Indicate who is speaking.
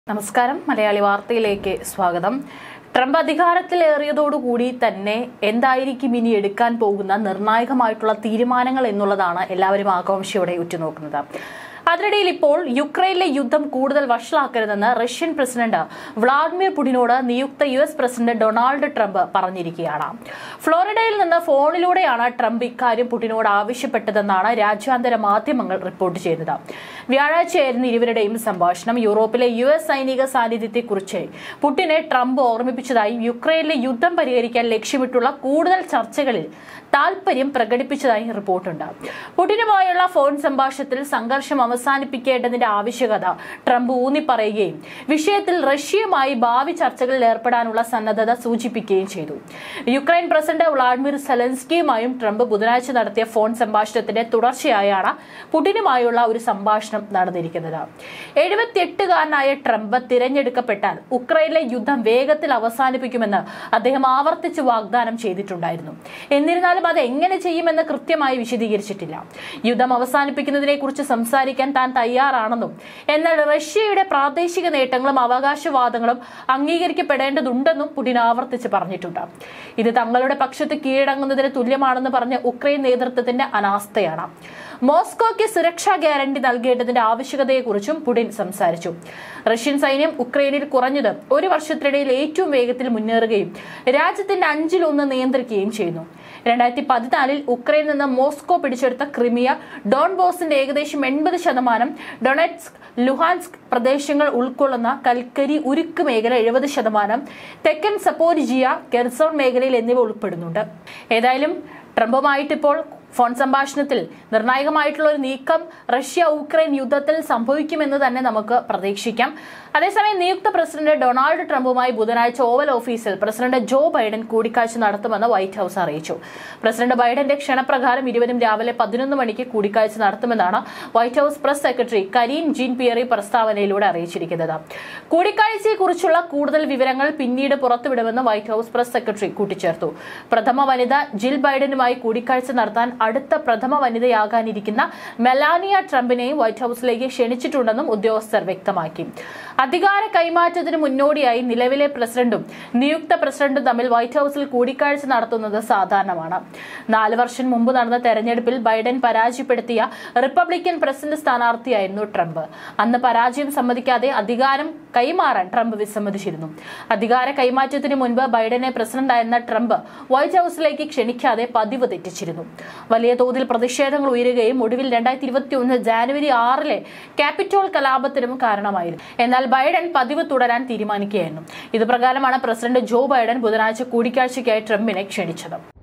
Speaker 1: നമസ്കാരം മലയാളി വാർത്തയിലേക്ക് സ്വാഗതം ട്രംപ് അധികാരത്തിലേറിയതോടുകൂടി തന്നെ എന്തായിരിക്കും ഇനി എടുക്കാൻ പോകുന്ന നിർണായകമായിട്ടുള്ള തീരുമാനങ്ങൾ എന്നുള്ളതാണ് എല്ലാവരും ആകാംക്ഷയോടെ ഉറ്റുനോക്കുന്നത് അതിനിടയിൽ ഇപ്പോൾ യുക്രൈനിലെ യുദ്ധം കൂടുതൽ വഷളാക്കരുതെന്ന് റഷ്യൻ പ്രസിഡന്റ് വ്ളാഡിമിർ പുടിനോട് നിയുക്ത U S president Donald Trump പറഞ്ഞിരിക്കുകയാണ് ഫ്ലോറിഡയിൽ നിന്ന് ഫോണിലൂടെയാണ് ട്രംപ് ഇക്കാര്യം പുടിനോട് ആവശ്യപ്പെട്ടതെന്നാണ് രാജ്യാന്തര മാധ്യമങ്ങൾ റിപ്പോർട്ട് ചെയ്യുന്നത് വ്യാഴാഴ്ചയായിരുന്നു ഇരുവരുടെയും സംഭാഷണം യൂറോപ്പിലെ യു എസ് സൈനിക സാന്നിധ്യത്തെക്കുറിച്ച് പുടിനെ ട്രംപ് ഓർമ്മിപ്പിച്ചതായും യുക്രൈനിലെ യുദ്ധം പരിഹരിക്കാൻ ലക്ഷ്യമിട്ടുള്ള കൂടുതൽ ചർച്ചകളിൽ താൽപര്യം പ്രകടിപ്പിച്ചതായി റിപ്പോർട്ടുണ്ട് പുടിനുമായുള്ള ഫോൺ സംഭാഷണത്തിൽ സംഘർഷം അവസാനിപ്പിക്കേണ്ടതിന്റെ ആവശ്യകത ട്രംപ് ഊന്നി പറയുകയും വിഷയത്തിൽ റഷ്യയുമായി ഭാവി ചർച്ചകളിൽ ഏർപ്പെടാനുള്ള സന്നദ്ധത സൂചിപ്പിക്കുകയും ചെയ്തു യുക്രൈൻ പ്രസിഡന്റ് വ്ളാഡിമിർ സെലൻസ്കിയുമായും ട്രംപ് ബുധനാഴ്ച നടത്തിയ ഫോൺ സംഭാഷണത്തിന്റെ തുടർച്ചയായാണ് പുടിനുമായുള്ള ഒരു സംഭാഷണം നടന്നിരിക്കുന്നത് എഴുപത്തിയെട്ടുകാരനായ ട്രംപ് തിരഞ്ഞെടുക്കപ്പെട്ടാൽ ഉക്രൈനിലെ യുദ്ധം വേഗത്തിൽ അവസാനിപ്പിക്കുമെന്ന് അദ്ദേഹം ആവർത്തിച്ച് വാഗ്ദാനം ചെയ്തിട്ടുണ്ടായിരുന്നു എന്നിരുന്നാലും അത് എങ്ങനെ ചെയ്യുമെന്ന് കൃത്യമായി വിശദീകരിച്ചിട്ടില്ല യുദ്ധം അവസാനിപ്പിക്കുന്നതിനെ കുറിച്ച് സംസാരിക്കാൻ താൻ തയ്യാറാണെന്നും എന്നാൽ റഷ്യയുടെ പ്രാദേശിക നേട്ടങ്ങളും അവകാശവാദങ്ങളും അംഗീകരിക്കപ്പെടേണ്ടതുണ്ടെന്നും പുടിൻ ആവർത്തിച്ച് പറഞ്ഞിട്ടുണ്ട് ഇത് തങ്ങളുടെ പക്ഷത്ത് കീഴടങ്ങുന്നതിന് തുല്യമാണെന്ന് പറഞ്ഞ ഉക്രൈൻ നേതൃത്വത്തിന്റെ അനാസ്ഥയാണ് മോസ്കോയ്ക്ക് സുരക്ഷാ ഗ്യാരണ്ടി നൽകേണ്ടതിന്റെ ആവശ്യകതയെക്കുറിച്ചും പുടിൻ സംസാരിച്ചു റഷ്യൻ സൈന്യം ഉക്രൈനിൽ കുറഞ്ഞത് ഒരു വർഷത്തിനിടയിൽ ഏറ്റവും വേഗത്തിൽ മുന്നേറുകയും രാജ്യത്തിന്റെ അഞ്ചിലൊന്ന് നിയന്ത്രിക്കുകയും ചെയ്യുന്നു രണ്ടായിരത്തി പതിനാലിൽ ഉക്രൈനിൽ നിന്ന് മോസ്കോ പിടിച്ചെടുത്ത ക്രിമിയ ഡോൺ ബോസിന്റെ ഏകദേശം എൺപത് ശതമാനം ഡൊണറ്റ്സ്ക് ലുഹാൻസ്ക് പ്രദേശങ്ങൾ ഉൾക്കൊള്ളുന്ന കൽക്കരി ഉരുക്ക് മേഖല എഴുപത് ശതമാനം തെക്കൻ സപ്പോരിജിയ കെർസോൺ മേഖലയിൽ എന്നിവ ഉൾപ്പെടുന്നുണ്ട് ഏതായാലും ട്രംപുമായിട്ടിപ്പോൾ ഫോൺ സംഭാഷണത്തിൽ നിർണായകമായിട്ടുള്ള ഒരു നീക്കം റഷ്യ ഉക്രൈൻ യുദ്ധത്തിൽ സംഭവിക്കുമെന്ന് തന്നെ നമുക്ക് പ്രതീക്ഷിക്കാം അതേസമയം നിയുക്ത പ്രസിഡന്റ് ഡൊണാൾഡ് ട്രംപുമായി ബുധനാഴ്ച ഓവൽ ഓഫീസിൽ പ്രസിഡന്റ് ജോ ബൈഡൻ കൂടിക്കാഴ്ച നടത്തുമെന്ന് വൈറ്റ് ഹൌസ് അറിയിച്ചു പ്രസിഡന്റ് ബൈഡന്റെ ക്ഷണപ്രകാരം ഇരുവരും രാവിലെ പതിനൊന്ന് മണിക്ക് കൂടിക്കാഴ്ച നടത്തുമെന്നാണ് White House press secretary Karine Jean Pierre പ്രസ്താവനയിലൂടെ അറിയിച്ചിരിക്കുന്നത് കൂടിക്കാഴ്ചയെക്കുറിച്ചുള്ള കൂടുതൽ വിവരങ്ങൾ പിന്നീട് പുറത്തുവിടുമെന്ന് വൈറ്റ് ഹൌസ് പ്രസ് സെക്രട്ടറി കൂട്ടിച്ചേർത്തു പ്രഥമ വനിത ജിൽ ബൈഡനുമായി കൂടിക്കാഴ്ച നടത്താൻ അടുത്ത പ്രഥമ വനിതയാകാനിരിക്കുന്ന മെലാനിയ ട്രംപിനെയും വൈറ്റ് ഹൌസിലേക്ക് ക്ഷണിച്ചിട്ടുണ്ടെന്നും ഉദ്യോഗസ്ഥർ വ്യക്തമാക്കി അധികാര കൈമാറ്റത്തിന് മുന്നോടിയായി നിലവിലെ പ്രസിഡന്റും നിയുക്ത പ്രസിഡന്റും തമ്മിൽ വൈറ്റ് ഹൌസിൽ കൂടിക്കാഴ്ച നടത്തുന്നത് സാധാരണമാണ് നാല് വർഷം മുമ്പ് നടന്ന തെരഞ്ഞെടുപ്പിൽ ബൈഡൻ പരാജയപ്പെടുത്തിയ റിപ്പബ്ലിക്കൻ പ്രസിഡന്റ് സ്ഥാനാർത്ഥിയായിരുന്നു ട്രംപ് അന്ന് പരാജയം സമ്മതിക്കാതെ അധികാരം കൈമാറാൻ ട്രംപ് വിസമ്മതിച്ചിരുന്നു അധികാര കൈമാറ്റത്തിന് മുൻപ് ബൈഡനെ പ്രസിഡന്റായിരുന്ന ട്രംപ് വൈറ്റ് ഹൌസിലേക്ക് ക്ഷണിക്കാതെ പതിവ് തെറ്റിച്ചിരുന്നു വലിയ തോതിൽ പ്രതിഷേധങ്ങൾ ഉയരുകയും ഒടുവിൽ രണ്ടായിരത്തി ഇരുപത്തി ഒന്ന് ജാനുവരി ആറിലെ ക്യാപിറ്റോൾ കലാപത്തിനും കാരണമായിരുന്നു എന്നാൽ ബൈഡൻ പതിവ് തുടരാൻ തീരുമാനിക്കുകയായിരുന്നു ഇത് പ്രകാരമാണ് പ്രസിഡന്റ് ജോ ബൈഡൻ ബുധനാഴ്ച കൂടിക്കാഴ്ചയ്ക്കായി ട്രംപിനെ ക്ഷണിച്ചത്